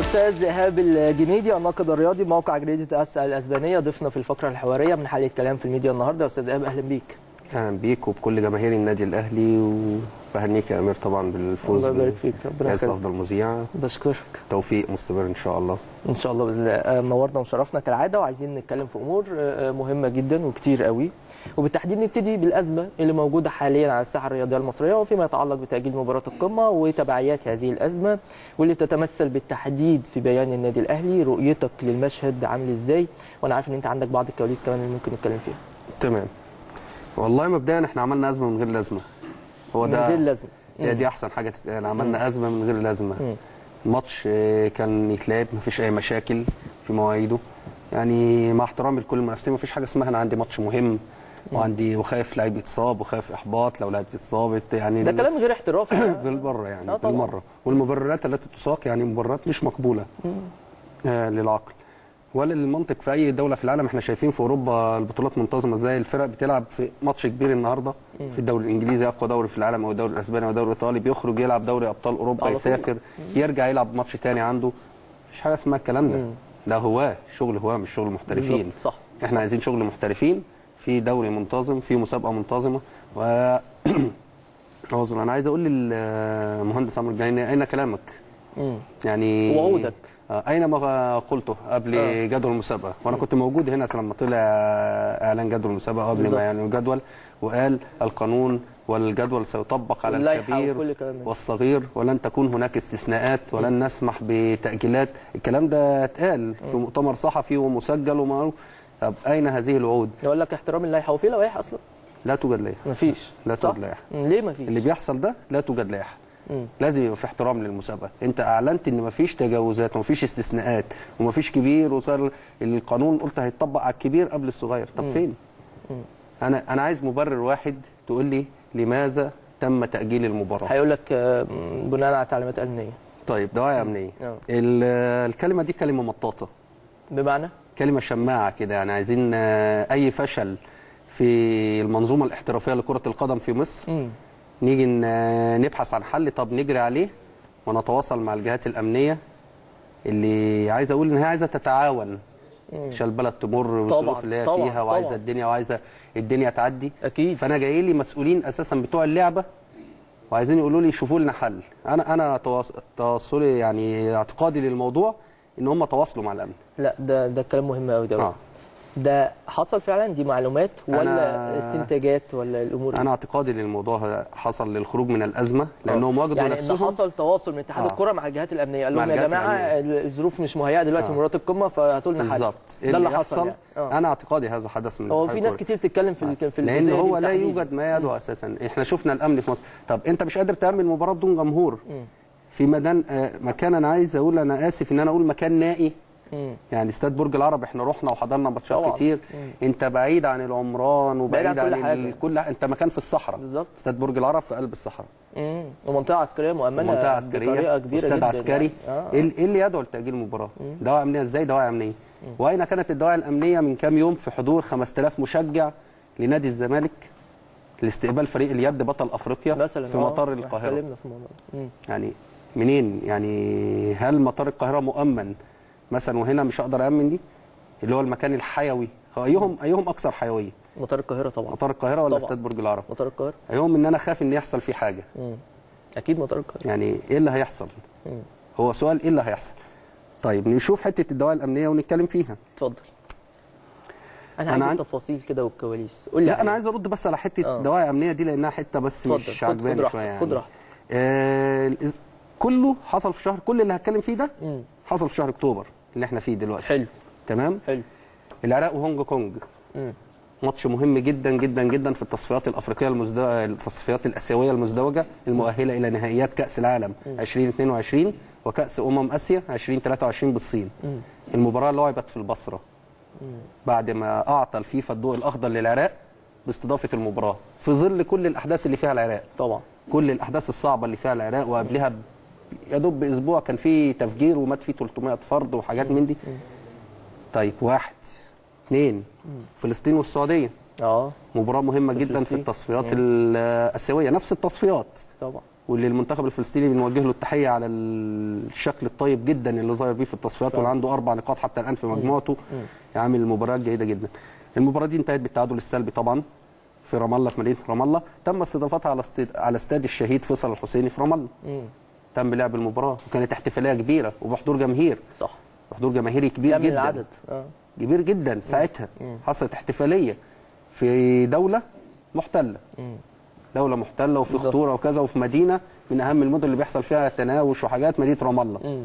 الاستاذ ايهاب الجنيدي الناقد الرياضي بموقع جريده اس الاسبانيه ضيفنا في الفقره الحواريه من حلقه كلام في الميديا النهارده يا استاذ ايهاب اهلا بيك اهلا بيك وبكل جماهير النادي الاهلي وبهنيك يا امير طبعا بالفوز الله يبارك فيك ربنا جائزه يخليك افضل مذيع بشكرك توفيق مستمر ان شاء الله ان شاء الله باذن الله آه، منورنا وشرفنا كالعاده وعايزين نتكلم في امور آه، مهمه جدا وكتير قوي وبالتحديد نبتدي بالازمه اللي موجوده حاليا على الساحه الرياضيه المصريه وفيما يتعلق بتاجيل مباراه القمه وتبعيات هذه الازمه واللي بتتمثل بالتحديد في بيان النادي الاهلي رؤيتك للمشهد عامل ازاي وانا عارف ان انت عندك بعض الكواليس كمان اللي ممكن نتكلم فيها تمام والله مبدئيا احنا عملنا ازمه من غير لازمه هو من ده غير لازمه هي دي احسن حاجه تتقال عملنا ازمه من غير لازمه مم. الماتش آه، كان يتلعب مفيش اي مشاكل في مواعيده يعني مع احترامي لكل المنافسين مفيش حاجه اسمها انا عندي ماتش مهم وعندي وخايف لعيب يتصاب وخايف احباط لو لعيب اتصابت يعني ده كلام غير احترافي بالمره يعني آه طبعاً. بالمره والمبررات التي تساق يعني مبررات مش مقبوله آه للعقل ولا للمنطق في اي دوله في العالم احنا شايفين في اوروبا البطولات منتظمه ازاي الفرق بتلعب في ماتش كبير النهارده في الدوري الانجليزي اقوى دوري في العالم او الدوري الاسباني او الدوري الايطالي بيخرج يلعب دوري ابطال اوروبا على طول. يسافر يرجع يلعب ماتش تاني عنده مفيش حاجه اسمها الكلام ده ده هواه شغل هواه مش شغل محترفين بالظبط، صح احنا عايزين شغل محترفين في دوري منتظم في مسابقه منتظمه و اعذر انا عايز اقول للمهندس عمرو الجنايني اين كلامك؟ مم. يعني وعودك. آه، اين ما قلته قبل آه. جدول المسابقه وانا كنت موجود هنا لما طلع اعلان جدول المسابقه قبل بالظبط. ما يعني الجدول وقال القانون والجدول سيطبق على واللائحة الكبير وكل الكلام ده. والصغير ولن تكون هناك استثناءات ولن نسمح بتاجيلات الكلام ده اتقال في مؤتمر صحفي ومسجل ومعروف طب اين هذه الوعود يقول لك احترام اللائحه وفي لوائح اصلا لا توجد لائحه مفيش لا صح؟ توجد لائحة. مم، ليه مفيش اللي بيحصل ده لا توجد لائحه مم. لازم يبقى في احترام للمسابقه انت اعلنت ان مفيش تجاوزات ومفيش استثناءات ومفيش كبير وصار القانون قلت هيتطبق على الكبير قبل الصغير طب فين انا انا عايز مبرر واحد تقول لي لماذا تم تاجيل المباراه هيقول لك آه، بناء على تعليمات امنيه طيب دواعي امنيه آه. ال- الكلمه دي كلمه مطاطه بمعنى كلمه شماعه كده يعني عايزين آه، اي فشل في المنظومه الاحترافيه لكره القدم في مصر مم. نيجي ن- نبحث عن حل طب نجري عليه ونتواصل مع الجهات الامنيه اللي عايز اقول ان هي عايزه تتعاون عشان البلد تمر والظروف اللي هي طبعاً، فيها وعايزه طبعاً. الدنيا وعايزه الدنيا تعدي اكيد فانا جاي لي مسؤولين اساسا بتوع اللعبه وعايزين يقولوا لي شوفوا لنا حل انا انا تواص- تواصلي يعني اعتقادي للموضوع ان هم تواصلوا مع الامن لا ده ده كلام مهم قوي ده اه ده حصل فعلا دي معلومات ولا أنا- استنتاجات ولا الامور إيه؟ انا اعتقادي للموضوع حصل للخروج من الازمه لانهم وجدوا يعني ان نفسهم حصل تواصل من اتحاد آه. الكره مع الجهات الامنيه قال مع لهم يا الجهات جماعه الظروف مش مهيئه دلوقتي آه. مباراه القمه فهاتوا لنا حل بالظبط ده اللي حصل يعني. آه. انا اعتقادي هذا حدث من هو اتحاد في ناس الكرة. كتير بتتكلم في ال- في لان الجزئية دي هو لا بالتحديد. يوجد ما يدعو اساسا احنا شفنا الامن في مصر طب انت مش قادر تعمل مباراه بدون جمهور في ميدان آه، مكان انا عايز اقول انا اسف ان انا اقول مكان نائي مم. يعني استاد برج العرب احنا رحنا وحضرنا ماتشات طبعاً. كتير انت بعيد عن العمران وبعيد بعيد عن عن, كل حاجة. ال- كل انت مكان في الصحراء بالظبط. استاد برج العرب في قلب الصحراء مم. ومنطقه عسكريه مؤمنه منطقه عسكريه بطريقه كبيره استاد جدا عسكري يعني. آه. ايه إيه اللي يدعو لتاجيل المباراه دواعي امنيه ازاي دواعي امنيه واين كانت الدواعي الامنيه من كام يوم في حضور 5000 مشجع لنادي الزمالك لاستقبال فريق اليد بطل افريقيا مثلا في آه، مطار إحنا القاهره اتكلمنا في الموضوع ده. مم. يعني منين يعني هل مطار القاهره مؤمن مثلا وهنا مش هقدر امن دي اللي هو المكان الحيوي هو ايهم ايهم اكثر حيويه مطار القاهره طبعا مطار القاهره ولا طبعاً. استاد برج العرب مطار القاهره ايهم ان انا خايف ان يحصل فيه حاجه مم. اكيد مطار القاهره يعني ايه اللي هيحصل مم. هو سؤال ايه اللي هيحصل طيب نشوف حته الدواء الامنيه ونتكلم فيها اتفضل انا أنا عايز عن- التفاصيل كده والكواليس قول لي لا انا عليها. عايز ارد بس على حته آه. دواء امنيه دي لانها حته بس اتفضل مش خد خد عجباني راحتك شويه يعني خد راحتك آه الإز- كله حصل في شهر كل اللي هتكلم فيه ده مم. حصل في شهر اكتوبر اللي احنا فيه دلوقتي حلو تمام حلو العراق وهونج كونج مم. ماتش مهم جدا جدا جدا في التصفيات الافريقيه المزدوجه التصفيات الاسيويه المزدوجه المؤهله الى نهائيات كاس العالم 2022 وكاس امم اسيا 2023 بالصين المباراه لعبت في البصره بعد ما اعطى الفيفا الضوء الاخضر للعراق باستضافه المباراه في ظل كل الاحداث اللي فيها العراق طبعا كل الاحداث الصعبه اللي فيها العراق وقبلها ب- يا دوب باسبوع كان في تفجير ومات فيه 300 فرد وحاجات من دي طيب واحد اثنين فلسطين والسعوديه اه مباراه مهمه جدا في فلسطين. التصفيات الاسيويه نفس التصفيات طبعا واللي المنتخب الفلسطيني بنوجه له التحيه على الشكل الطيب جدا اللي ظاهر بيه في التصفيات واللي عنده اربع نقاط حتى الان في مجموعته عامل مباراه جيده جدا المباراه دي انتهت بالتعادل السلبي طبعا في رام الله في مدينه رام الله تم استضافتها على استاد على استاد الشهيد فيصل الحسيني في رام الله مم. تم لعب المباراه وكانت احتفاليه كبيره وبحضور جماهير صح بحضور جماهيري كبير كامل جدا العدد اه كبير جدا ساعتها حصلت احتفاليه في دوله محتله مم. دوله محتله وفي بالظبط. خطوره وكذا وفي مدينه من اهم المدن اللي بيحصل فيها تناوش وحاجات مدينه رام الله مم.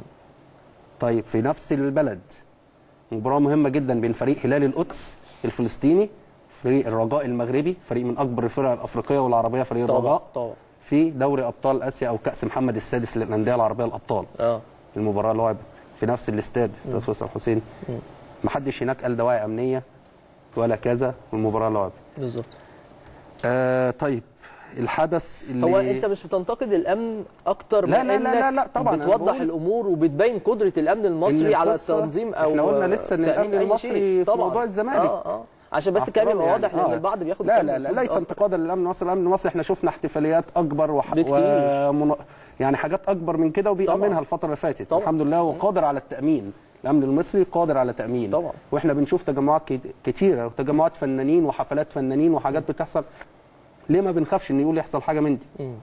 طيب في نفس البلد مباراه مهمه جدا بين فريق هلال القدس الفلسطيني فريق الرجاء المغربي فريق من اكبر الفرق الافريقيه والعربيه فريق طبعا الرجاء طبعا في دوري ابطال اسيا او كاس محمد السادس للانديه العربيه الابطال اه المباراه لعبت في نفس الاستاد استاد فيصل الحسين ما حدش هناك قال دواعي امنيه ولا كذا والمباراه لعبت بالظبط آه طيب الحدث اللي هو انت مش بتنتقد الامن اكتر لا- من لا- لا- انك لا، طبعاً، أنا بتوضح بقول- الامور وبتبين قدره الامن المصري إن على القصة- التنظيم او إحنا قلنا لسه إن تأمين الأمن أي المصري شيء. في طبعاً. موضوع الزمالك. اه اه عشان بس الكلام يبقى واضح لان البعض بياخد لا الكلام لا لا بأسلوب ليس آخر. انتقادا للامن المصري الامن المصري احنا شفنا احتفاليات اكبر وح... بكتير. ومن... يعني حاجات اكبر من كده وبيأمنها طبعاً. الفتره اللي فاتت طبعاً. الحمد لله وقادر على التامين الامن المصري قادر على تامين طبعاً. واحنا بنشوف تجمعات كت- كتيره وتجمعات فنانين وحفلات فنانين وحاجات بتحصل ليه ما بنخافش ان يقول يحصل حاجه من دي مم.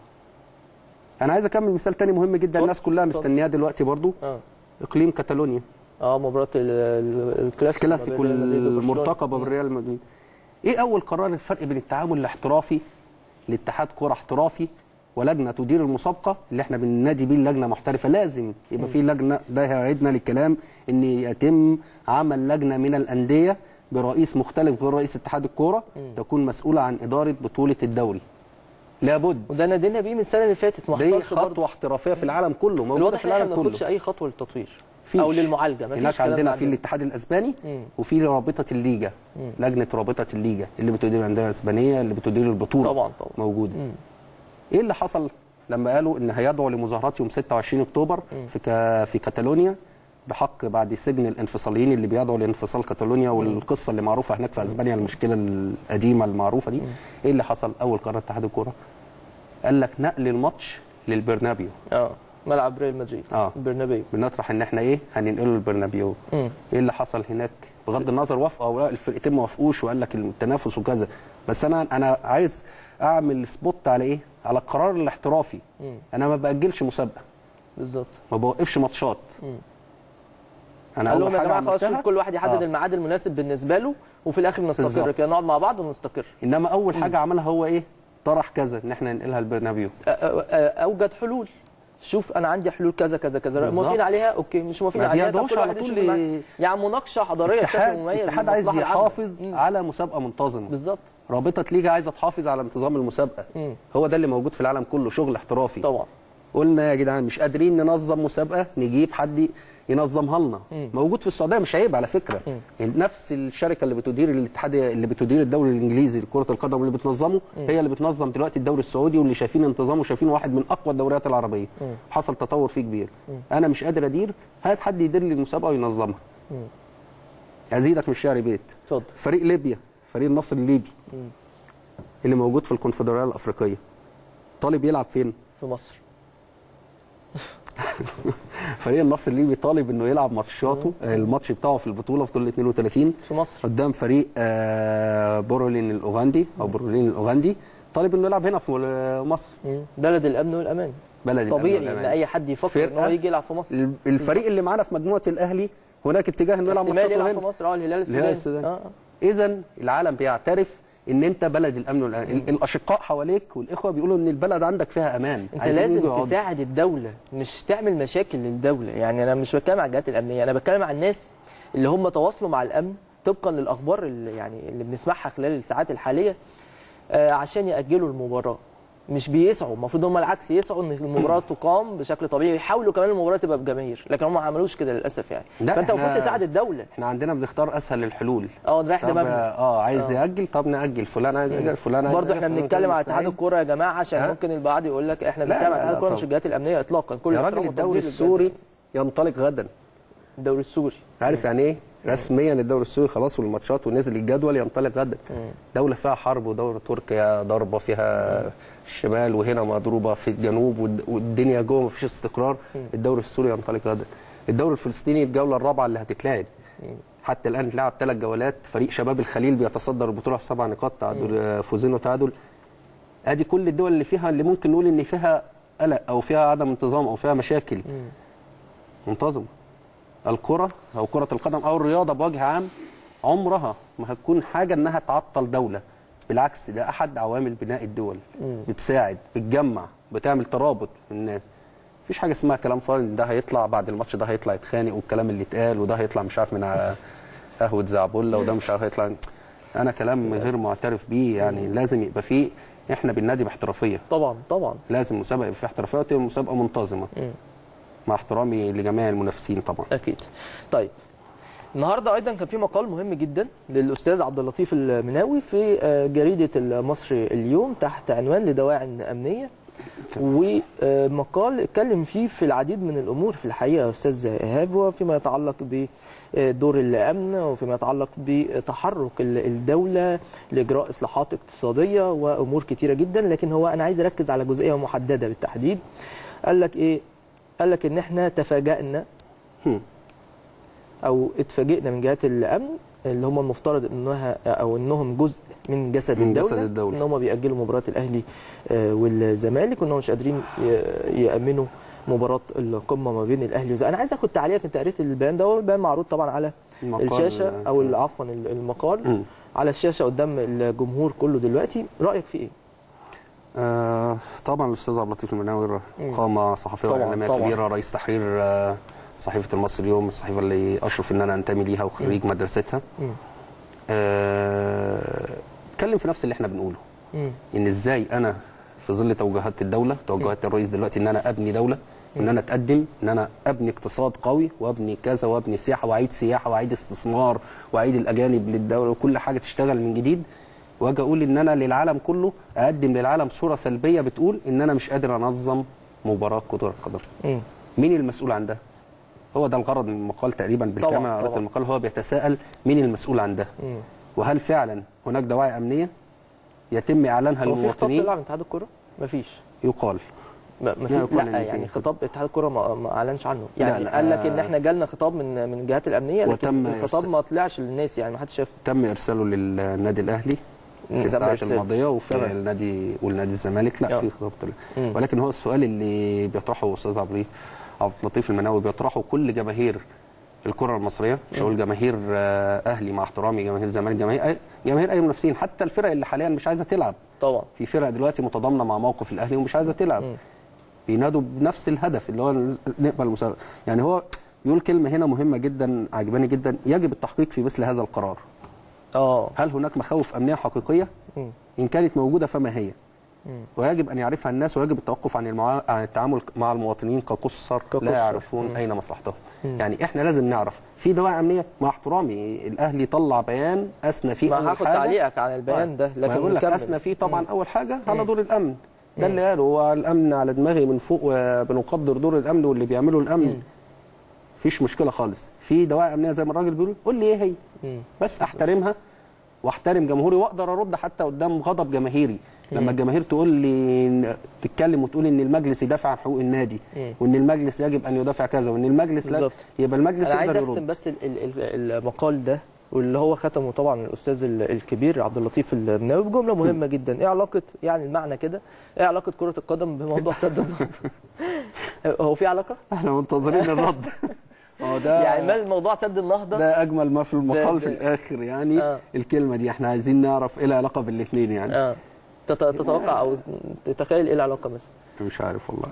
انا عايز اكمل مثال تاني مهم جدا اتفضل. الناس كلها اتفضل. مستنياه دلوقتي برضو اه اقليم كاتالونيا اه مباراه ال- ال- الكلاسيكو ما الكلاسيكو بين ريال مدريد وبرشلونة. المرتقبه بالريال مدريد ايه اول قرار الفرق بين التعامل الاحترافي لاتحاد كره احترافي ولجنه تدير المسابقه اللي احنا بننادي بيه اللجنه محترفه لازم يبقى في لجنه ده هيعيدنا للكلام ان يتم عمل لجنه من الانديه برئيس مختلف غير رئيس اتحاد الكوره تكون مسؤوله عن اداره بطوله الدوري لابد وده نادينا بيه من السنه اللي فاتت ما دي حصلش برضه خطوه احترافيه في العالم كله موجوده الواضح في ان احنا العالم ما كله بناخدش اي خطوه للتطوير فيش. او للمعالجه ما هناك فيش كلام عندنا ده في الاتحاد الاسباني مم. وفي رابطه الليجا لجنه رابطه الليجا اللي بتدير الانديه الاسبانيه اللي بتدير البطوله طبعاً، طبعاً. موجوده مم. ايه اللي حصل لما قالوا ان هيدعوا لمظاهرات يوم 26 اكتوبر في كا في كاتالونيا بحق بعد سجن الانفصاليين اللي بيدعوا لانفصال كاتالونيا والقصه اللي معروفه هناك في اسبانيا المشكله القديمه المعروفه دي ايه اللي حصل اول قرار اتحاد الكوره قال لك نقل الماتش للبرنابيو اه ملعب ريال مدريد آه. برنابيو بنطرح ان احنا ايه هننقله للبرنابيو مم. ايه اللي حصل هناك بغض النظر وافقوا او لا الفرقتين ما وافقوش وقال لك التنافس وكذا بس انا انا عايز اعمل سبوت على ايه على القرار الاحترافي مم. انا ما باجلش مسابقه بالظبط ما بوقفش ماتشات مم. انا قال اول لهم يا حاجه جماعه خلاص عملتها شوف كل واحد يحدد آه. الميعاد المناسب بالنسبه له وفي الاخر نستقر بالظبط. كده نقعد مع بعض ونستقر انما اول حاجه عملها هو ايه طرح كذا ان احنا ننقلها البرنابيو أ- أ- أ- اوجد حلول شوف انا عندي حلول كذا كذا كذا بالظبط. موافقين عليها اوكي مش موافقين ما عليها بيدعوش كل على واحد طول يشوف ل- الميعاد. يعني مناقشه حضاريه بشكل الاتحاد مميز الاتحاد عايز للمصلحة العامة. يحافظ مم. على مسابقه منتظمه بالظبط رابطه ليجا عايزه تحافظ على انتظام المسابقه مم. هو ده اللي موجود في العالم كله شغل احترافي طبعا قلنا يا جدعان مش قادرين ننظم مسابقه نجيب حد ينظمها لنا موجود في السعوديه مش عيب على فكره يعني نفس الشركه اللي بتدير الاتحاد اللي بتدير الدوري الانجليزي لكره القدم اللي بتنظمه هي اللي بتنظم دلوقتي الدوري السعودي واللي شايفين انتظامه شايفينه واحد من اقوى الدوريات العربيه حصل تطور فيه كبير انا مش قادر ادير هات حد يدير لي المسابقه وينظمها ازيدك من الشعر بيت اتفضل فريق ليبيا فريق النصر الليبي اللي موجود في الكونفدراليه الافريقيه طالب يلعب فين في مصر فريق النصر الليبي طالب انه يلعب ماتشاته الماتش بتاعه في البطوله في طول 32 في مصر قدام فريق آه، بورولين الاوغندي او بورولين الاوغندي طالب انه يلعب هنا في مصر مم. بلد الامن والامان بلد الأمن طبيعي ان والأمان. اي حد يفكر ان هو فرقة يجي يلعب في مصر ال- الفريق اللي معانا في مجموعه الاهلي هناك اتجاه انه يلعب احتمال ماتشاته يلعب في هنا مصر اه الهلال السوداني الهلال السوداني. آه. اذا العالم بيعترف ان انت بلد الامن والامان ال- الاشقاء حواليك والاخوه بيقولوا ان البلد عندك فيها امان انت عايزين يجوا لازم يقعدوا. تساعد الدوله مش تعمل مشاكل للدوله يعني انا مش بتكلم على الجهات الامنيه انا بتكلم عن الناس اللي هم تواصلوا مع الامن طبقا للاخبار اللي يعني اللي بنسمعها خلال الساعات الحاليه آه، عشان ياجلوا المباراه مش بيسعوا المفروض هم العكس يسعوا ان المباراه تقام بشكل طبيعي ويحاولوا كمان المباراه تبقى بجماهير لكن هم ما عملوش كده للاسف يعني لا، فانت احنا- المفروض تساعد الدوله احنا عندنا بنختار اسهل الحلول اه نريح طب دماغنا اه عايز آه. ياجل طب ناجل فلان عايز ياجل فلان عايز برضه يأجل، احنا فلان بنتكلم كان على اتحاد مستعد. الكوره يا جماعه عشان ها؟ ممكن البعض يقول لك احنا لا، بنتكلم لا، على اتحاد لا، الكوره مش طبعا. الجهات الامنيه اطلاقا كل يا احترام راجل وتقدير الدوري للجهات السوري ينطلق غدا الدوري السوري عارف يعني ايه رسميا الدوري السوري خلاص والماتشات ونزل الجدول ينطلق غدا دوله فيها حرب ودوله تركيا ضربه فيها الشمال وهنا مضروبه في الجنوب والد- والدنيا جوه مفيش استقرار الدوري السوري ينطلق غدا الدوري الفلسطيني الجوله الرابعه اللي هتتلعب حتى الان اتلعب ثلاث جولات فريق شباب الخليل بيتصدر البطوله في سبع نقاط تعادل فوزين وتعادل ادي كل الدول اللي فيها اللي ممكن نقول ان فيها قلق او فيها عدم انتظام او فيها مشاكل منتظمه الكره او كره القدم او الرياضه بوجه عام عمرها ما هتكون حاجه انها تعطل دوله بالعكس ده احد عوامل بناء الدول بتساعد بتجمع بتعمل ترابط من الناس مفيش حاجه اسمها كلام فاضي إن ده هيطلع بعد الماتش ده هيطلع يتخانق والكلام اللي اتقال وده هيطلع مش عارف من ع- قهوه زعبله وده مش عارف هيطلع انا كلام غير معترف بيه يعني لازم يبقى فيه احنا بالنادي باحترافيه طبعا طبعا لازم مسابقه يبقى فيها احترافيه وتبقى مسابقه منتظمه مع احترامي لجميع المنافسين طبعا اكيد طيب النهارده ايضا كان في مقال مهم جدا للاستاذ عبد اللطيف المناوي في آه، جريده المصري اليوم تحت عنوان لدواعي امنيه ومقال اتكلم فيه في العديد من الامور في الحقيقه يا استاذ ايهاب وفيما يتعلق بدور الامن وفيما يتعلق بتحرك ال- الدوله لاجراء اصلاحات اقتصاديه وامور كتيره جدا لكن هو انا عايز اركز على جزئيه محدده بالتحديد قال لك ايه قال لك ان احنا تفاجأنا هم. او اتفاجئنا من جهات الامن اللي هم المفترض انها او انهم جزء من جسد من الدوله جسد الدولة. ان هم بيأجلوا مباراه الاهلي آه، والزمالك وانهم مش قادرين ي- يأمنوا مباراه القمه ما بين الاهلي والزمالك انا عايز اخد تعليقك انت قريت البيان ده هو البيان معروض طبعا على المقال- الشاشه او ال- عفوا ال- المقال مم. على الشاشه قدام الجمهور كله دلوقتي رايك في ايه آه طبعا الاستاذ عبد اللطيف المناوي قامه صحفيه طبعاً، واعلاميه طبعاً. كبيره رئيس تحرير آه صحيفه المصري اليوم الصحيفه اللي اشرف ان انا انتمي ليها وخريج مدرستها مم. آه، اتكلم في نفس اللي احنا بنقوله مم. ان ازاي انا في ظل توجهات الدوله توجهات الرئيس دلوقتي ان انا ابني دوله وان انا اتقدم ان انا ابني اقتصاد قوي وابني كذا وابني سياحه واعيد سياحه واعيد استثمار واعيد الاجانب للدوله وكل حاجه تشتغل من جديد واجي اقول ان انا للعالم كله اقدم للعالم صوره سلبيه بتقول ان انا مش قادر انظم مباراه كره القدم مم. مين المسؤول عن ده هو ده الغرض من المقال تقريبا بالكامل طبعاً، أنا قريت طبعاً. المقال هو بيتساءل مين المسؤول عن ده مم. وهل فعلا هناك دواعي امنيه يتم اعلانها هو في خطاب للمواطنين طلع من اتحاد الكوره مفيش يقال ما ما لا، في يقال إن لا في يعني خطاب. خطاب اتحاد الكوره ما, ما اعلنش عنه لا، يعني لا، قال لك ان آه. احنا جالنا خطاب من من الجهات الامنيه لكن وتم الخطاب إرسال- ما طلعش للناس يعني ما حدش شافه تم ارساله للنادي الاهلي مم، في ده الساعات بإرسال. الماضيه وفي تمام. النادي والنادي الزمالك لا آه. في خطاب طلع مم. ولكن هو السؤال اللي بيطرحه استاذ عبد اللطيف عبد اللطيف المناوي بيطرحه كل جماهير الكره المصريه مش هقول جماهير آه، اهلي مع احترامي جماهير الزمالك جماهير أي- جماهير اي منافسين حتى الفرق اللي حاليا مش عايزه تلعب طبعا في فرق دلوقتي متضامنه مع موقف الاهلي ومش عايزه تلعب مم. بينادوا بنفس الهدف اللي هو نقبل المسابقه يعني هو بيقول كلمه هنا مهمه جدا عجباني جدا يجب التحقيق في مثل هذا القرار اه هل هناك مخاوف امنيه حقيقيه مم. ان كانت موجوده فما هي مم. ويجب ان يعرفها الناس ويجب التوقف عن المعا... عن التعامل مع المواطنين كقصر كقصر. لا يعرفون اين مصلحتهم يعني احنا لازم نعرف في دواعي امنيه مع احترامي الاهلي طلع بيان اثنى فيه ما أول هاخد حاجة- تعليقك عن البيان ده لكن لكن بقول لك نكمل. اثنى فيه طبعا اول حاجه على دور الامن ده اللي قاله هو الامن على دماغي من فوق وبنقدر دور الامن واللي بيعمله الامن مفيش مشكله خالص في دواعي امنيه زي ما الراجل بيقول قول لي ايه هي مم. بس احترمها واحترم جمهوري واقدر ارد حتى قدام غضب جماهيري لما الجماهير تقول لي تتكلم وتقول ان المجلس يدافع عن حقوق النادي مم. وان المجلس يجب ان يدافع كذا وان المجلس لا بالظبط. يبقى المجلس انا عايز يقدر اختم يرد بس ال- ال- ال- المقال ده واللي هو ختمه طبعا الاستاذ ال- الكبير عبد اللطيف المناوي بجمله مهمه جدا ايه علاقه يعني المعنى كده ايه علاقه كره القدم بموضوع سد النهضه هو في علاقه احنا منتظرين الرد هو ده يعني ما الموضوع سد النهضه ده اجمل ما في المقال ده- في ده- الاخر يعني آه. الكلمه دي احنا عايزين نعرف ايه العلاقه بالاثنين يعني اه تت- تتوقع او تتخيل ايه العلاقه مثلا مش عارف والله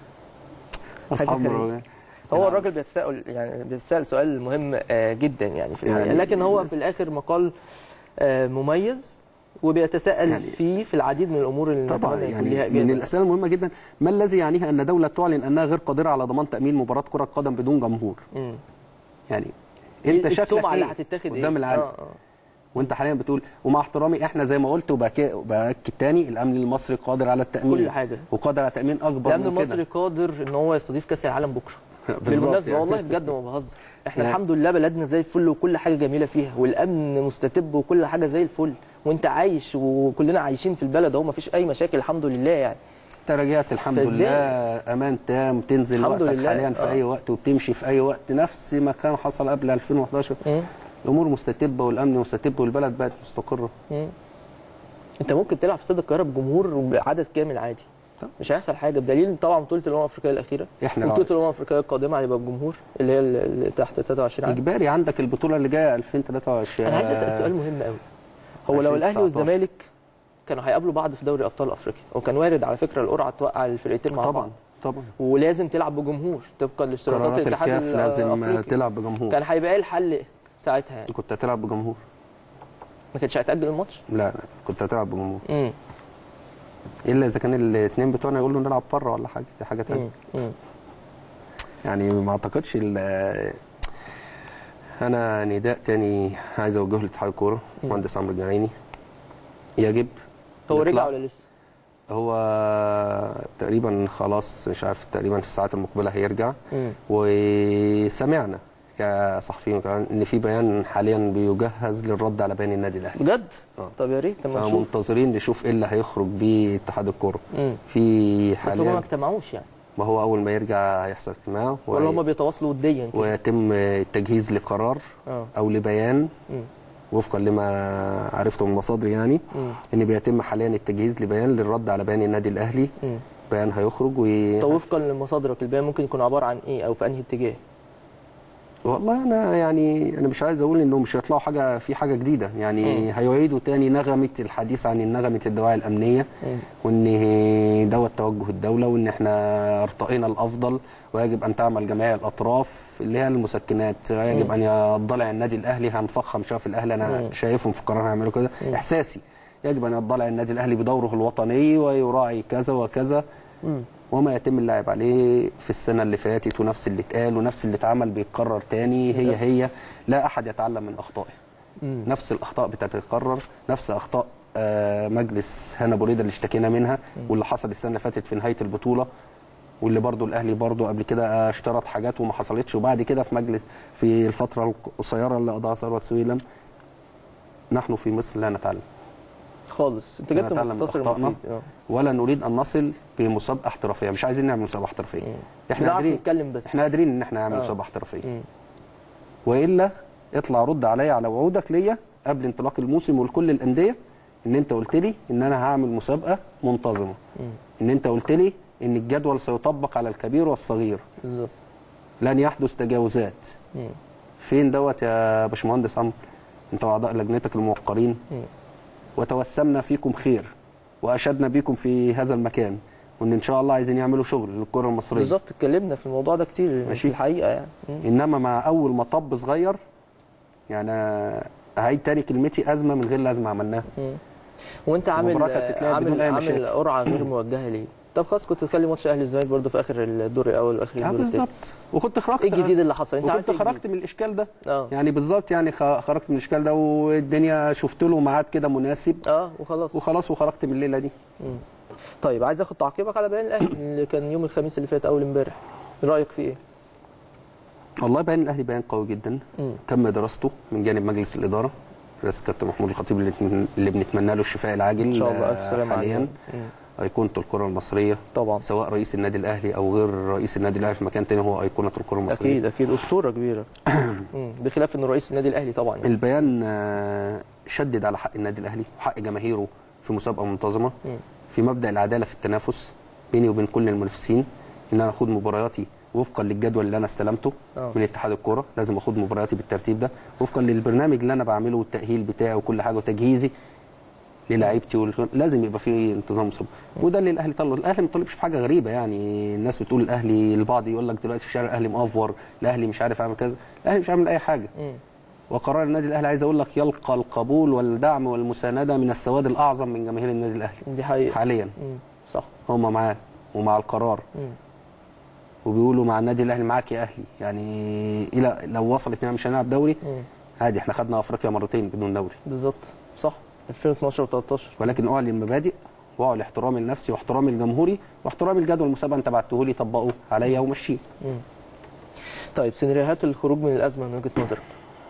حاجة اصحاب غريبة. مرة- هو الراجل بيتساءل يعني بيتساءل سؤال مهم آه، جدا يعني في الحقيقة. يعني لكن هو في الاخر مقال آه، مميز وبيتساءل يعني- فيه في العديد من الامور اللي طبعا نتمنى يكون يعني ليها من اجابه الاسئله المهمه جدا ما الذي يعنيها ان دوله تعلن انها غير قادره على ضمان تامين مباراه كره قدم بدون جمهور مم. يعني انت شكلك السمعه اللي ايه هتتاخد قدام ايه العالم آه، آه. وانت حاليا بتقول ومع احترامي احنا زي ما قلت وبأك- وباكد تاني الامن المصري قادر على التامين كل حاجة. وقادر على تامين اكبر الامن من المصري كده قادر ان هو يستضيف كاس العالم بكره بالظبط بالمناسبه يعني. والله بجد ما بهزر احنا يعني. الحمد لله بلدنا زي الفل وكل حاجه جميله فيها والامن مستتب وكل حاجه زي الفل وانت عايش وكلنا عايشين في البلد اهو ما فيش اي مشاكل الحمد لله يعني انت رجعت الحمد فازاي؟ لله امان تام تنزل الحمد وقتك لله. حاليا في آه. اي وقت وبتمشي في اي وقت نفس ما كان حصل قبل 2011 مم. الامور مستتبه والامن مستتب والبلد بقت مستقره انت ممكن تلعب في استاد القاهره بجمهور بعدد كامل عادي طب. مش هيحصل حاجه بدليل طبعا بطوله الامم الافريقيه الاخيره احنا لو- وبطوله الامم الافريقيه القادمه هيبقى بجمهور اللي هي اللي تحت 23 عام اجباري عندك البطوله اللي جايه 2023 انا عايز اسال سؤال مهم قوي هو لو 2019. الاهلي والزمالك كانوا هيقابلوا بعض في دوري ابطال افريقيا وكان وارد على فكره القرعه توقع الفرقتين مع بعض طبعا طبعا ولازم تلعب بجمهور طبقا لاشتراطات قرارات الاتحاد الكاف لازم الافريقي تلعب بجمهور كان هيبقى ايه الحل ساعتها يعني كنت هتلعب بجمهور ما كانش هيتاجل الماتش لا لا كنت هتلعب بجمهور امم الا اذا كان الاثنين بتوعنا يقولوا نلعب بره ولا حاجه دي حاجه ثانيه امم يعني ما اعتقدش ال- انا نداء تاني عايز اوجهه لاتحاد الكوره مهندس عمرو الجنايني يجب هو نطلع. رجع ولا لسه؟ هو تقريبا خلاص مش عارف تقريبا في الساعات المقبله هيرجع امم وسمعنا كصحفيين كمان ان في بيان حاليا بيجهز للرد على بيان النادي الاهلي بجد؟ آه. طب يا ريت طب ما نشوف فمنتظرين نشوف ايه اللي هيخرج بيه اتحاد الكوره امم في بس هم ما حاليا اجتمعوش يعني ما هو اول ما يرجع هيحصل اجتماع ولا هم وهي- بيتواصلوا وديا كده ويتم التجهيز لقرار اه او لبيان امم وفقا لما عرفته من مصادر يعني امم ان بيتم حاليا التجهيز لبيان للرد على بيان النادي الاهلي امم بيان هيخرج و... طب وفقا لمصادرك البيان ممكن يكون عباره عن ايه او في انهي اتجاه؟ والله انا يعني انا مش عايز اقول انه مش هيطلعوا حاجه في حاجه جديده يعني هيعيدوا تاني نغمه الحديث عن نغمه الدواعي الامنيه مم. وان دوت توجه الدوله وان احنا ارتقينا الافضل ويجب ان تعمل جميع الاطراف اللي هي المسكنات يجب ان يضلع النادي الاهلي هنفخم شويه في الاهلي انا مم. شايفهم في القرار هيعملوا كده احساسي يجب ان يضلع النادي الاهلي بدوره الوطني ويراعي كذا وكذا امم وما يتم اللعب عليه في السنه اللي فاتت ونفس اللي اتقال ونفس اللي اتعمل بيتكرر تاني هي للأسف. هي لا احد يتعلم من اخطائه امم نفس الاخطاء بتتكرر نفس اخطاء آه، مجلس هنا بوريدا اللي اشتكينا منها واللي حصل السنه اللي فاتت في نهايه البطوله واللي برضو الاهلي برضو قبل كده اشترط حاجات وما حصلتش وبعد كده في مجلس في الفتره القصيره اللي قضاها ثروت سويلم نحن في مصر لا نتعلم خالص انت جبت نتعلم من مختصر أخطائنا. مفيد اه ولا نريد ان نصل بمسابقه احترافيه مش عايزين نعمل مسابقه احترافيه احنا بنعرف قادرين نتكلم بس احنا قادرين ان احنا نعمل آه. مسابقه احترافيه مم. والا اطلع رد عليا على وعودك ليا قبل انطلاق الموسم ولكل الانديه ان انت قلت لي ان انا هعمل مسابقه منتظمه مم. ان انت قلت لي ان الجدول سيطبق على الكبير والصغير بالظبط لن يحدث تجاوزات مم. فين دوت يا باشمهندس عمرو انت واعضاء لجنتك الموقرين مم. وتوسمنا فيكم خير واشدنا بكم في هذا المكان وان ان شاء الله عايزين يعملوا شغل للكره المصريه بالظبط اتكلمنا في الموضوع ده كتير ماشي. في الحقيقه يعني مم. انما مع اول مطب صغير يعني هعيد تاني كلمتي ازمه من غير لازمه عملناها مم. وانت عامل المباراة كانت تتلعب بدون عامل أي عامل مشاكل. قرعه غير موجهه ليه؟ طب خلاص كنت تخلي ماتش اهلي والزمالك برضه في اخر الدور الاول واخر آه الدور الثاني بالظبط وكنت خرجت ايه الجديد اللي حصل؟ انت عملت وكنت ايه خرجت جديد؟ من الاشكال ده اه يعني بالظبط يعني خ- خرجت من الاشكال ده والدنيا شفت له ميعاد كده مناسب اه وخلاص وخلاص وخرجت من الليله دي مم. طيب عايز اخد تعقيبك على بيان الاهلي اللي كان يوم الخميس اللي فات اول امبارح رايك فيه ايه؟ والله بيان الاهلي بيان قوي جدا مم. تم دراسته من جانب مجلس الاداره رئاسه كابتن محمود الخطيب اللي, نتمن- اللي بنتمنى له الشفاء العاجل ان شاء الله الف آه، سلامه حاليا عليهم. مم. ايقونه الكره المصريه طبعا سواء رئيس النادي الاهلي او غير رئيس النادي الاهلي في مكان تاني هو ايقونه الكره المصريه اكيد اكيد اسطوره كبيره مم. بخلاف انه رئيس النادي الاهلي طبعا يعني. البيان آه، شدد على حق النادي الاهلي وحق جماهيره في مسابقه منتظمه مم. في مبدا العداله في التنافس بيني وبين كل المنافسين ان انا اخوض مبارياتي وفقا للجدول اللي انا استلمته آه. من اتحاد الكوره لازم اخوض مبارياتي بالترتيب ده وفقا للبرنامج اللي انا بعمله والتاهيل بتاعي وكل حاجه وتجهيزي للاعيبتي وال- لازم يبقى في انتظام مسابقه وده اللي الاهلي طلب الاهلي ما طلبش بحاجه غريبه يعني الناس بتقول الاهلي البعض يقول لك دلوقتي في الشارع الاهلي مأفور الاهلي مش عارف يعمل كذا الاهلي مش عامل اي حاجه مم. وقرار النادي الاهلي عايز اقول لك يلقى القبول والدعم والمسانده من السواد الاعظم من جماهير النادي الاهلي دي حقيقه حاليا مم. صح هم معاه ومع القرار مم. وبيقولوا مع النادي الاهلي معاك يا اهلي يعني الى لو وصلت إننا مش هنلعب دوري مم. عادي احنا خدنا افريقيا مرتين بدون دوري بالظبط صح 2012 و13 ولكن اعلن المبادئ واعلن احترامي لنفسي واحترامي لجمهوري واحترامي الجدول المسابقه انت بعته لي طبقه عليا ومشيه مم. طيب سيناريوهات الخروج من الازمه من وجهه نظرك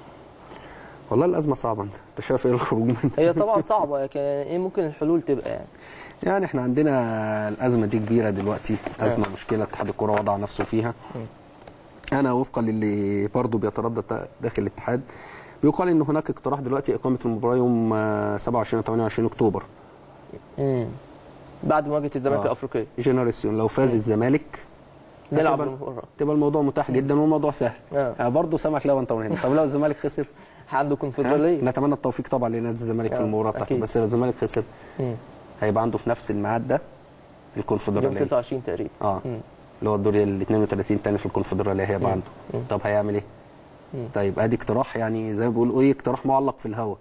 والله الازمه صعبه انت انت شايف ايه الخروج منها هي طبعا صعبه لكن ايه ممكن الحلول تبقى يعني يعني احنا عندنا الازمه دي كبيره دلوقتي ازمه مشكله اتحاد الكره وضع نفسه فيها انا وفقا للي برضه بيتردد داخل الاتحاد بيقال ان هناك اقتراح دلوقتي اقامه المباراه يوم آه، 27 و 28 اكتوبر امم بعد مواجهه الزمالك آه. الافريقيه جنريسيون لو فاز الزمالك نلعب هتبقى- المباراه تبقى الموضوع متاح جدا والموضوع سهل آه. آه. برضه سمك لو انت من هنا طب لو الزمالك خسر عنده ها؟ كونفدراليه نتمنى التوفيق طبعا لنادي الزمالك في آه، المباراه بتاعته أكيد. بس لو الزمالك خسر مم. هيبقى عنده في نفس الميعاد ده يوم الكونفدراليه 29 تقريبا اه مم. اللي هو الدور ال 32 تاني في الكونفدراليه هيبقى عنده طب هيعمل ايه؟ مم. طيب ادي اقتراح يعني زي ما بيقولوا ايه اقتراح معلق في الهواء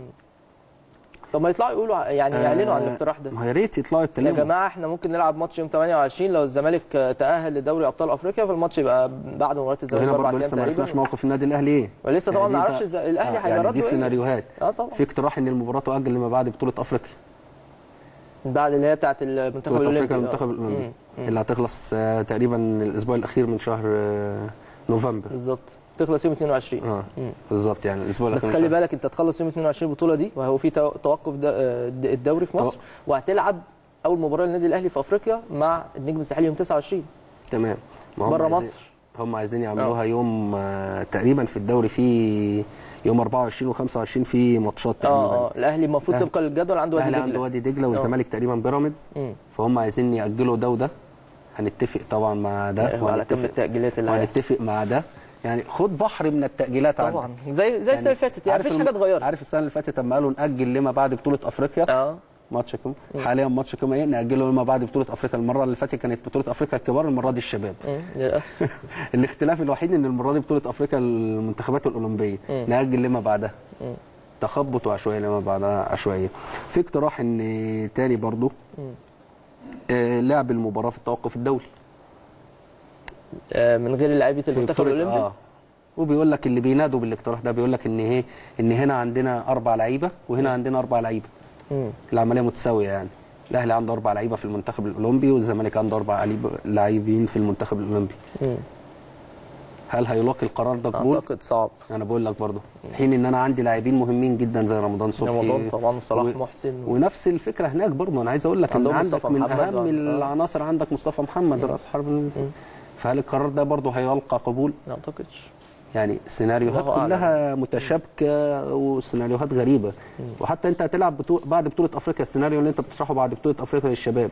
طب ما يطلعوا يقولوا ع- يعني يعلنوا عن الاقتراح ده ما يا ريت يطلعوا يا يتكلموا جماعه احنا ممكن نلعب ماتش يوم 28 لو الزمالك آه، تاهل لدوري ابطال افريقيا فالماتش يبقى بعد مباراه الزمالك وهنا باربع برضه ايام لسه ما عرفناش تقريبا موقف النادي الاهلي ايه ولسه طبعا يعني ما دي نعرفش بقى- إزاي- الأهلي آه، يعني هيبردوا دي إيه؟ سيناريوهات اه طبعا في اقتراح ان المباراه تؤجل لما بعد بطوله افريقيا بعد اللي هي بتاعت المنتخب بطوله الاولمبي افريقيا آه. المنتخب الاولمبي مم. اللي هتخلص آه، تقريبا الاسبوع الاخير من شهر آه، نوفمبر بالظبط تخلص يوم 22 اه مم. بالظبط يعني الاسبوع بس الاخير خلي من شهر- بالك انت تخلص يوم 22 البطوله دي وهو في تو- توقف د- آه، د- الدوري في مصر طبعا. وهتلعب اول مباراه للنادي الاهلي في افريقيا مع النجم الساحلي يوم 29 تمام ما هم بره عايزين- مصر هم عايزين يعملوها يوم آه، تقريبا في الدوري في يوم 24 و25 في ماتشات اه تقريبا اه الاهلي المفروض الأهلي- طبقا للجدول عنده وادي الاهلي عنده دجله وادي دجله والزمالك تقريبا بيراميدز مم. فهم عايزين ياجلوا ده وده هنتفق طبعا مع ده هو على كم وهنتفق التاجيلات اللي هيحصل. وهنتفق مع ده يعني خد بحر من التاجيلات عندك. طبعا زي زي السنه اللي فاتت يعني مفيش الم- حاجه اتغيرت عارف السنه اللي فاتت لما قالوا ناجل لما بعد بطوله افريقيا اه ماتش كم حاليا ماتش كم ايه ناجله لما بعد بطوله افريقيا المره اللي فاتت كانت بطوله افريقيا الكبار المره دي الشباب مم. للاسف الاختلاف الوحيد ان المره دي بطوله افريقيا المنتخبات الاولمبيه ناجل لما بعدها تخبط وعشوائيه لما بعدها عشوائيه في اقتراح ان تاني برضو آه لعب المباراه في التوقف الدولي آه من غير لعيبه في المنتخب بطولة- الاولمبي اه وبيقول لك اللي بينادوا بالاقتراح ده بيقول لك ان ايه ان هنا عندنا اربع لعيبه وهنا عندنا اربع لعيبه مم. العمليه متساويه يعني الاهلي عنده اربع لعيبه في المنتخب الاولمبي والزمالك عنده اربع لعيبة- لاعبين في المنتخب الاولمبي مم. هل هيلاقي القرار ده قبول اعتقد صعب انا بقول لك برضه حين ان انا عندي لاعبين مهمين جدا زي رمضان صبحي رمضان طبعا وصلاح و- محسن و... ونفس الفكره هناك برضه انا عايز اقول لك ان عندهم عندك مصطفى من محمد اهم وعند- آه. العناصر عندك مصطفى محمد راس حرب النادي. فهل القرار ده برضه هيلقى قبول ما اعتقدش يعني سيناريوهات الله أعلم. كلها متشابكه وسيناريوهات غريبه وحتى انت هتلعب بطو... بعد بطوله افريقيا السيناريو اللي انت بتطرحه بعد بطوله افريقيا للشباب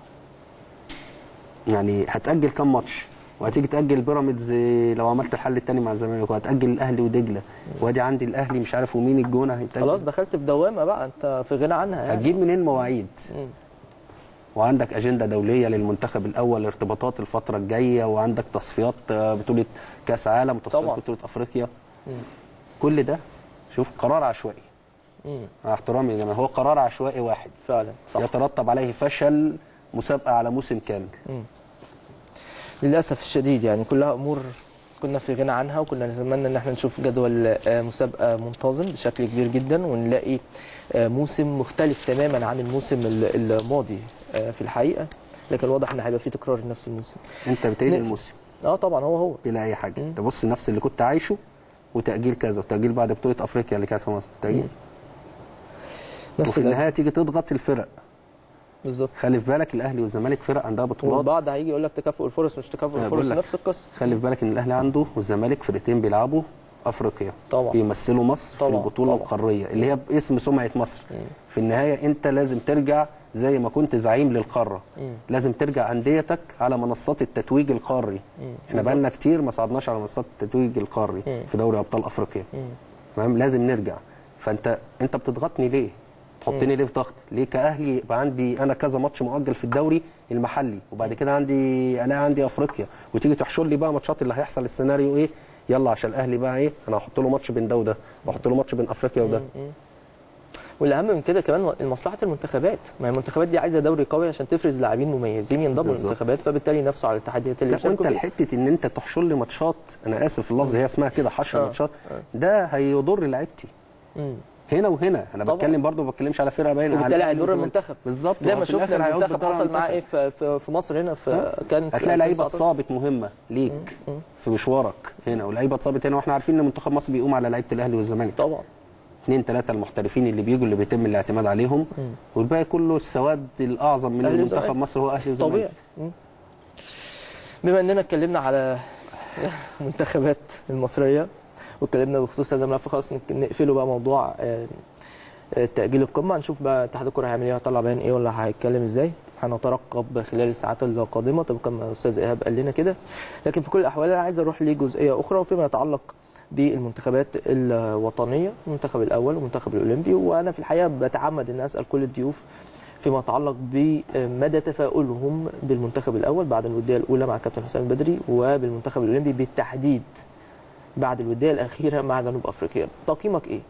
يعني هتاجل كام ماتش وهتيجي تاجل بيراميدز لو عملت الحل الثاني مع الزمالك وهتاجل الاهلي ودجله وادي عندي الاهلي مش عارف ومين الجونه هيتاجل خلاص دخلت في دوامه بقى انت في غنى عنها يعني هتجيب منين مواعيد مم. وعندك اجنده دوليه للمنتخب الاول ارتباطات الفتره الجايه وعندك تصفيات آه، بطوله كاس عالم وتصفيات طبعا. بطوله افريقيا كل ده شوف قرار عشوائي مم. مع احترامي يا جماعه هو قرار عشوائي واحد فعلا صح يترتب عليه فشل مسابقه على موسم كامل للاسف الشديد يعني كلها امور كنا في غنى عنها وكنا نتمنى ان احنا نشوف جدول آه، مسابقه منتظم بشكل كبير جدا ونلاقي آه، موسم مختلف تماما عن الموسم ال- الماضي آه، في الحقيقه لكن واضح ان هيبقى في تكرار لنفس الموسم انت بتعيد نقفل. الموسم اه طبعا هو هو بلا اي حاجه تبص نفس اللي كنت عايشه وتاجيل كذا وتاجيل بعد بطوله افريقيا اللي كانت في مصر تاجيل نفس وفي الأزمة. النهايه تيجي تضغط الفرق بالظبط خلي في بالك الاهلي والزمالك فرق عندها بطولات والبعض هيجي يقول لك تكافؤ الفرص مش تكافؤ أنا الفرص بقول لك. نفس القصه خلي في بالك ان الاهلي عنده والزمالك فرقتين بيلعبوا افريقيا طبعا. بيمثلوا مصر طبعا. في البطوله طبعا. القاريه اللي هي باسم سمعه مصر في النهايه انت لازم ترجع زي ما كنت زعيم للقاره لازم ترجع انديتك على منصات التتويج القاري احنا بقالنا كتير ما صعدناش على منصات التتويج القاري في دوري ابطال افريقيا تمام لازم نرجع فانت انت بتضغطني ليه تحطني ليه في ضغط ليه كاهلي يبقى عندي انا كذا ماتش مؤجل في الدوري المحلي وبعد كده عندي الاقي عندي افريقيا وتيجي تحشر لي بقى ماتشات اللي هيحصل السيناريو ايه يلا عشان الاهلي بقى ايه انا هحط له ماتش بين ده وده واحط له ماتش بين افريقيا وده والاهم من كده كمان مصلحه المنتخبات ما هي المنتخبات دي عايزه دوري قوي عشان تفرز لاعبين مميزين ينضموا بالظبط. للمنتخبات فبالتالي ينافسوا على التحديات اللي لا وانت بيشاركوا فيها الحته ان انت تحشر لي ماتشات انا اسف في اللفظ هي اسمها كده حشر آه. ماتشات ده هيضر لعيبتي مم. هنا وهنا انا طبعاً. بتكلم برضه ما بتكلمش على فرقه باين وبالتالي الأهلي هيضر والزمالك. المنتخب بالظبط زي هو ما في الآخر شفنا هيعود المنتخب بالضرر حصل معاه المنتخب. ايه في في- في مصر هنا في كانت هتلاقي لعيبه 2019. اتصابت مهمه ليك في مشوارك هنا ولعيبه اتصابت هنا واحنا عارفين ان منتخب مصر بيقوم على لعيبه الاهلي والزمالك طبعا اثنين ثلاثه المحترفين اللي بيجوا اللي بيتم الاعتماد عليهم والباقي كله السواد الاعظم من أهلي منتخب وزمالك. مصر هو اهلي وزمالك طبيعي مم. بما اننا اتكلمنا على المنتخبات المصريه واتكلمنا بخصوص هذا الملف خلاص نك- نقفله بقى موضوع آه، آه، تاجيل القمه هنشوف بقى اتحاد الكره هيعمل ايه هيطلع بيان ايه ولا هيتكلم ازاي هنترقب خلال الساعات القادمه طبقا ما الاستاذ ايهاب قال لنا كده لكن في كل الاحوال انا عايز اروح لجزئيه اخرى وفيما يتعلق بالمنتخبات الوطنيه المنتخب الاول والمنتخب الاولمبي وانا في الحقيقه بتعمد ان اسال كل الضيوف فيما يتعلق بمدى تفاؤلهم بالمنتخب الاول بعد الوديه الاولى مع كابتن حسام البدري وبالمنتخب الاولمبي بالتحديد بعد الوديه الاخيره مع جنوب افريقيا تقييمك ايه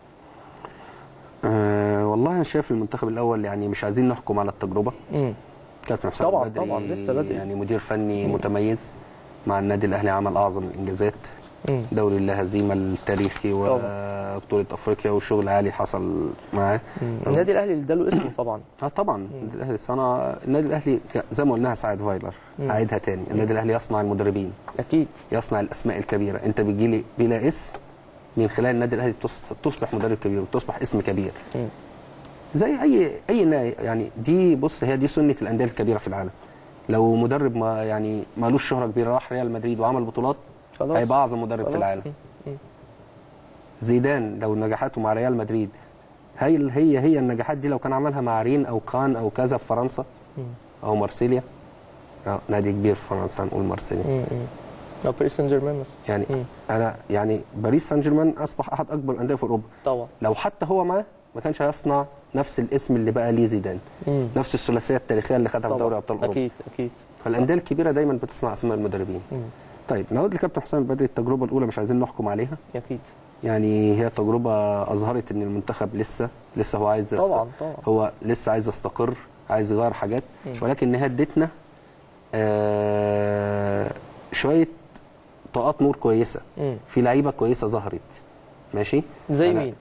أه والله انا شايف المنتخب الاول يعني مش عايزين نحكم على التجربه امم كابتن حسام طبعاً، البدري طبعاً، لسه بدري. يعني مدير فني متميز مع النادي الاهلي عمل اعظم الانجازات مم. دوري اللا هزيمه التاريخي وبطوله افريقيا وشغل عالي حصل معاه النادي الاهلي اللي اداله اسمه طبعا اه طبعا النادي الاهلي صنع النادي الاهلي زي ما قلناها ساعه فايلر هعيدها تاني النادي الاهلي يصنع المدربين اكيد يصنع الاسماء الكبيره انت بتجي لي بلا اسم من خلال النادي الاهلي تص- تصبح مدرب كبير وتصبح اسم كبير مم. زي اي اي نادي يعني دي بص هي دي سنه الانديه الكبيره في العالم لو مدرب ما يعني مالوش شهره كبيره راح ريال مدريد وعمل بطولات خلاص. هيبقى اعظم مدرب خلاص. في العالم مم. زيدان لو نجاحاته مع ريال مدريد هي هي هي النجاحات دي لو كان عملها مع رين او كان او كذا في فرنسا او مارسيليا أو نادي كبير في فرنسا هنقول مارسيليا مم. مم. او باريس سان جيرمان مثلا يعني مم. انا يعني باريس سان جيرمان اصبح احد اكبر الانديه في اوروبا طبعا لو حتى هو معاه ما كانش هيصنع نفس الاسم اللي بقى ليه زيدان مم. نفس الثلاثيه التاريخيه اللي خدها في طبعا دوري ابطال اوروبا اكيد اكيد فالانديه الكبيره دايما بتصنع اسماء المدربين مم. طيب نعود لكابتن حسام البدري التجربه الاولى مش عايزين نحكم عليها اكيد يعني هي تجربه اظهرت ان المنتخب لسه لسه هو عايز يست- طبعا طبعا هو لسه عايز يستقر عايز يغير حاجات ولكن هي ادتنا آه شويه طاقات نور كويسه مم. في لعيبه كويسه ظهرت ماشي زي أنا- مين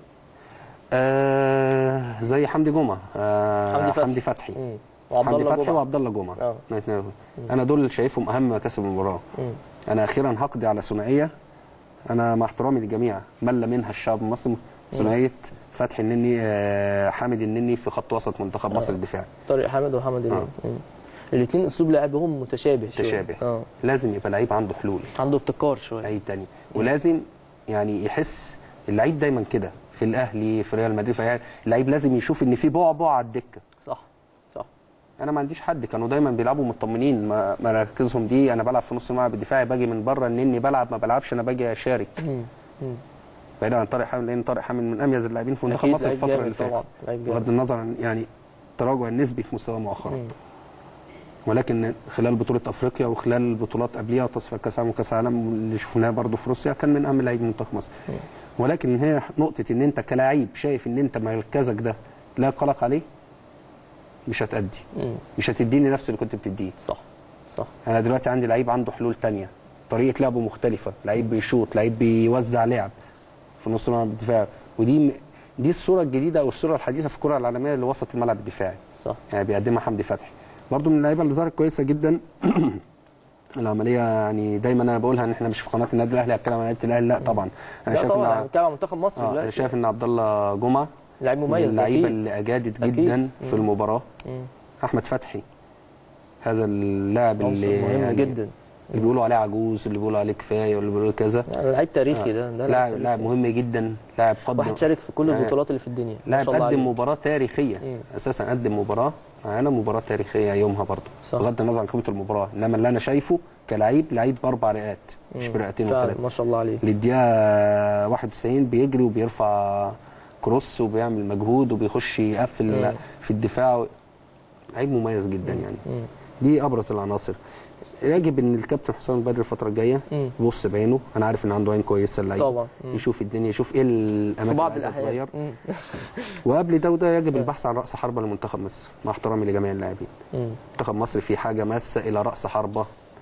آه زي حمدي جمعه آه حمدي فتحي. حمدي فتحي مم. وعبد حمدي الله فتحي جمعه وعبد الله جمعه اه الاثنين. انا دول شايفهم اهم مكاسب المباراه مم. انا اخيرا هقضي على ثنائيه انا مع احترامي للجميع مل منها الشعب المصري ثنائيه فتحي النني آه حامد النني في خط وسط منتخب مصر الدفاعي طارق حامد وحمد آه. امام الاثنين اسلوب لعبهم متشابه شوية. متشابه. اه لازم يبقى لعيب عنده حلول عنده ابتكار شويه لعيب تاني ولازم يعني يحس اللعيب دايما كده في الاهلي في ريال مدريد في أي- اللعيب لازم يشوف ان في بعبع على الدكه صح صح انا ما عنديش حد كانوا دايما بيلعبوا مطمنين ما مراكزهم دي انا بلعب في نص الملعب الدفاعي باجي من بره اني بلعب ما بلعبش انا باجي اشارك مم. مم. بعيد عن طارق حامد لان طارق حامد من اميز اللاعبين في منتخب أكيد مصر لعيب الفتره جامد اللي طبعاً، فاتت لعيب جامد. بغض النظر عن يعني التراجع النسبي في مستواه مؤخرا مم. ولكن خلال بطوله افريقيا وخلال البطولات قبليها تصفيات كاس العالم وكاس العالم اللي شفناها برضه في روسيا كان من اهم لعيب منتخب مصر ولكن هي نقطه ان انت كلاعب شايف ان انت مركزك ده لا قلق عليه مش هتأدي مم. مش هتديني نفس اللي كنت بتديه صح صح انا دلوقتي عندي لعيب عنده حلول تانية طريقه لعبه مختلفه لعيب بيشوط لعيب بيوزع لعب في نص الملعب الدفاعي ودي م- دي الصوره الجديده او الصوره الحديثه في الكره العالميه اللي وسط الملعب الدفاعي صح يعني بيقدمها حمدي فتحي برضو من اللعيبه اللي ظهرت كويسه جدا العمليه يعني دايما انا بقولها ان احنا مش في قناه النادي الاهلي هتكلم عن لعيبه الاهلي لا طبعا انا لا شايف طبعا ان بنتكلم عن منتخب مصر اه انا دلوقتي شايف ان عبد الله جمعه لعيب من مميز اللعيبه أكيد. اللي اجادت أكيد. جدا في مم. المباراه مم. احمد فتحي هذا اللاعب عنصر اللي مهم يعني جدا اللي بيقولوا عليه عجوز اللي بيقولوا عليه كفايه واللي بيقولوا كذا يعني لعيب تاريخي ده ده لاعب تاريخي. لاعب مهم جدا لاعب قدم واحد شارك في كل يعني البطولات اللي في الدنيا ما لاعب شاء الله قدم عليه. مباراه تاريخيه مم. اساسا قدم مباراه معانا مباراه تاريخيه يومها برضه صح. بغض النظر عن قيمه المباراه انما اللي انا شايفه كلاعب لعيب باربع رئات مش مم. برئتين فعلا وثلاثه ما شاء الله عليه للدقيقه 91 بيجري وبيرفع كروس وبيعمل مجهود وبيخش يقفل مم. في الدفاع لعيب مميز جدا يعني مم. دي ابرز العناصر يجب ان الكابتن حسام البدري الفتره الجايه مم. يبص بعينه انا عارف ان عنده عين كويسه اللعيب طبعا مم. يشوف الدنيا يشوف ايه في الاماكن بعض اللي عايزة الاحيان تتغير مم. وقبل ده وده يجب البحث عن راس حربه لمنتخب مصر مع احترامي لجميع اللاعبين مم. منتخب مصر في حاجه ماسه الى راس حربه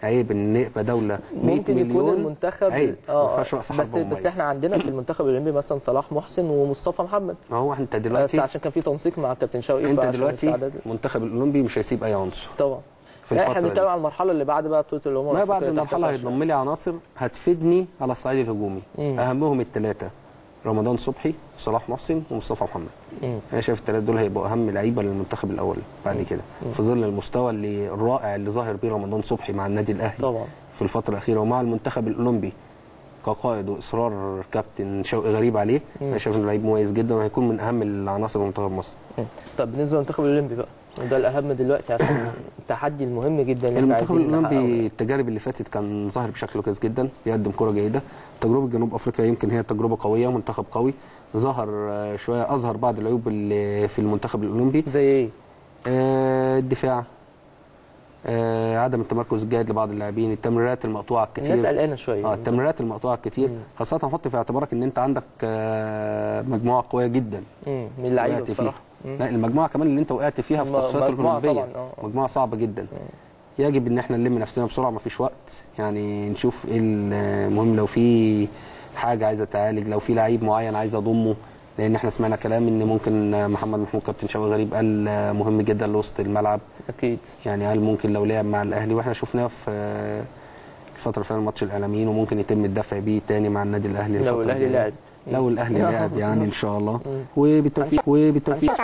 عيب ان نبقى دوله 100 ممكن مليون يكون المنتخب عيب ما اه فيهاش راس بس حربة بس مميز. احنا عندنا في المنتخب الاولمبي مثلا صلاح محسن ومصطفى محمد ما هو انت بس دلوقتي عشان كان في تنسيق مع كابتن شوقي انت فعشان دلوقتي الاستعداد- المنتخب الاولمبي مش هيسيب اي عنصر طبعا في لا احنا الفترة بنتكلم دي. على المرحله اللي بعد بقى بطوله الامم ما بعد الأفريقية تحت المرحله 23. هيتضم لي عناصر هتفيدني على الصعيد الهجومي مم. اهمهم الثلاثه رمضان صبحي وصلاح محسن ومصطفى محمد مم. انا شايف الثلاثه دول هيبقوا اهم لعيبه للمنتخب الاول بعد كده في ظل المستوى اللي الرائع اللي ظاهر بيه رمضان صبحي مع النادي الاهلي طبعا في الفتره الاخيره ومع المنتخب الاولمبي كقائد واصرار كابتن شوقي غريب عليه انا شايف انه لعيب مميز جدا وهيكون من اهم العناصر منتخب مصر مم. طب بالنسبه للمنتخب الاولمبي بقى وده الاهم دلوقتي عشان التحدي المهم جدا اللي احنا المنتخب عايزين الاولمبي نحققه. التجارب اللي فاتت كان ظاهر بشكل كويس جدا بيقدم كره جيده تجربه جنوب افريقيا يمكن هي تجربه قويه منتخب قوي ظهر آه، شويه اظهر بعض العيوب اللي في المنتخب الاولمبي زي ايه؟ آه، الدفاع آه، عدم التمركز الجيد لبعض اللاعبين التمريرات المقطوعه الكتير الناس قلقانه شويه اه التمريرات المقطوعه الكتير خاصه حط في اعتبارك ان انت عندك آه، مجموعه قويه جدا مم. من اللعيبه وقعت فيها بصراحه مم. لا المجموعه كمان اللي انت وقعت فيها في م- التصفيات مجموعة الاولمبيه طبعاً، آه. مجموعه صعبه جدا يجب ان احنا نلم نفسنا بسرعه ما فيش وقت يعني نشوف ايه المهم لو في حاجه عايزه تعالج لو في لعيب معين عايز اضمه لان احنا سمعنا كلام ان ممكن محمد محمود كابتن شوقي غريب قال مهم جدا لوسط الملعب اكيد يعني قال ممكن لو لعب مع الاهلي واحنا شفناه في الفتره اللي فاتت ماتش الاعلاميين وممكن يتم الدفع بيه تاني مع النادي الاهلي لو الفترة الاهلي الجاية. لعب لو الاهلي آه، لعب يعني ان بالظبط. شاء الله مم. وبالتوفيق وبالتوفيق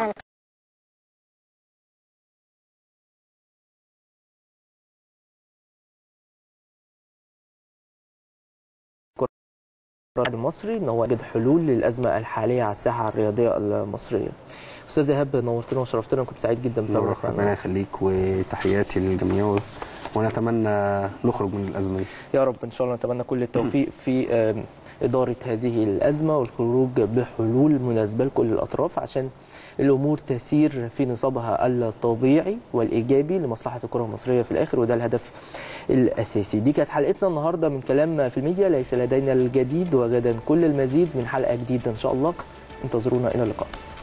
الرياضي المصري ان هو يجد حلول للازمه الحاليه على الساحه الرياضيه المصريه. استاذ ايهاب نورتنا وشرفتنا وكنت سعيد جدا نورك بتواجدك ربنا معنا. يخليك وتحياتي للجميع و- ونتمنى نخرج من الازمه دي يا رب ان شاء الله نتمنى كل التوفيق في آم، اداره هذه الازمه والخروج بحلول مناسبه لكل الاطراف عشان الامور تسير في نصابها الطبيعي والايجابي لمصلحه الكره المصريه في الاخر وده الهدف الاساسي دي كانت حلقتنا النهارده من كلام في الميديا ليس لدينا الجديد وغدا كل المزيد من حلقه جديده ان شاء الله انتظرونا الى اللقاء